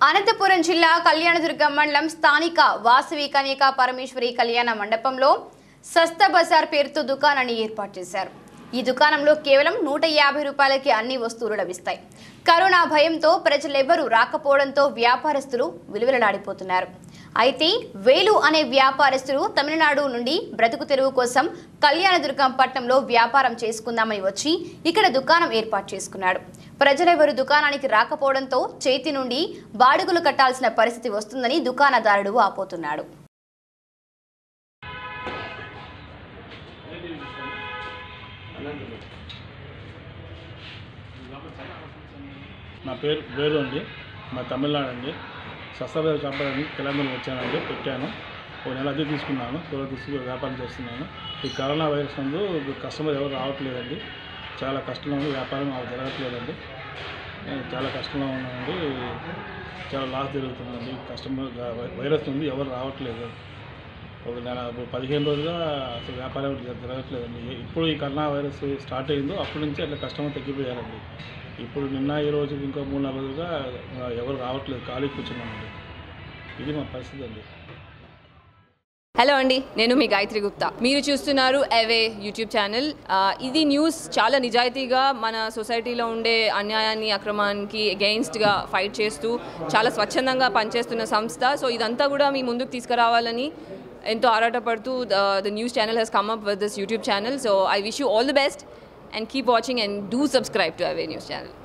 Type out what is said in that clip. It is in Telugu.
అనంతపురం జిల్లా కళ్యాణదుర్గం మండలం స్థానిక వాసవి కన్యకా పరమేశ్వరి కళ్యాణ మండపంలో సస్త బజార్ పేరుతో దుకాణాన్ని ఏర్పాటు చేశారు ఈ దుకాణంలో కేవలం నూట యాభై రూపాయలకి అన్ని వస్తువులు లభిస్తాయి కరోనా భయంతో ప్రజలెవ్వరూ రాకపోవడంతో వ్యాపారస్తులు విలువలలాడిపోతున్నారు అయితే వేలు అనే వ్యాపారస్తులు తమిళనాడు నుండి బ్రతుకు తెరువు కోసం కళ్యాణదుర్గం పట్టణంలో వ్యాపారం చేసుకుందామని వచ్చి ఇక్కడ దుకాణం ఏర్పాటు చేసుకున్నాడు ప్రజలెవరు దుకాణానికి రాకపోవడంతో చేతి నుండి బాడుగులు కట్టాల్సిన పరిస్థితి వస్తుందని దుకాణదారుడు ఆపోతున్నాడు నా పేరు వేరు అండి మా తమిళనాడు అండి సస్తాబాద్ చంపడానికి తెలంగాణ వచ్చానండి పెట్టాను ఒక నెల అద్దె తీసుకున్నాను కూర తీసుకు వ్యాపారం చేస్తున్నాను ఈ కరోనా వైరస్ నందు కస్టమర్ ఎవరు రావట్లేదండి చాలా కష్టంగా ఉంది వ్యాపారం అలా జరగట్లేదండి నేను చాలా కష్టంగా ఉన్నానండి చాలా లాస్ జరుగుతుందండి కస్టమర్ వైరస్ ఉంది ఎవరు రావట్లేదు ఒక నెల ఇప్పుడు పదిహేను రోజులుగా అసలు వ్యాపారం జర- జరగట్లేదండి ఇప్పుడు ఈ కరోనా వైరస్ స్టార్ట్ అయిందో అప్పటి నుంచి అట్లా కస్టమర్ తగ్గిపోయారండి ఇప్పుడు నిన్న ఈ రోజు ఇంకో మూడు నాలుగు రోజులుగా ఆ, ఎవరు రావట్లేదు ఖాళీ కూర్చున్నామండి ఇది మా పరిస్థితి అండి హలో అండి నేను మీ గాయత్రి గుప్తా మీరు చూస్తున్నారు అవే యూట్యూబ్ ఛానల్ ఆ, ఇది న్యూస్ చాలా నిజాయితీగా మన సొసైటీలో ఉండే అన్యాయాన్ని అక్రమానికి అగెయిన్స్ట్గా ఫైట్ చేస్తూ చాలా స్వచ్ఛందంగా పనిచేస్తున్న సంస్థ సో ఇదంతా కూడా మీ ముందుకు తీసుకురావాలని ఎంతో ఆరాటపడుతూ the news channel has come up with this YouTube channel so I wish you all the best and keep watching and do subscribe to అవే న్యూస్ ఛానల్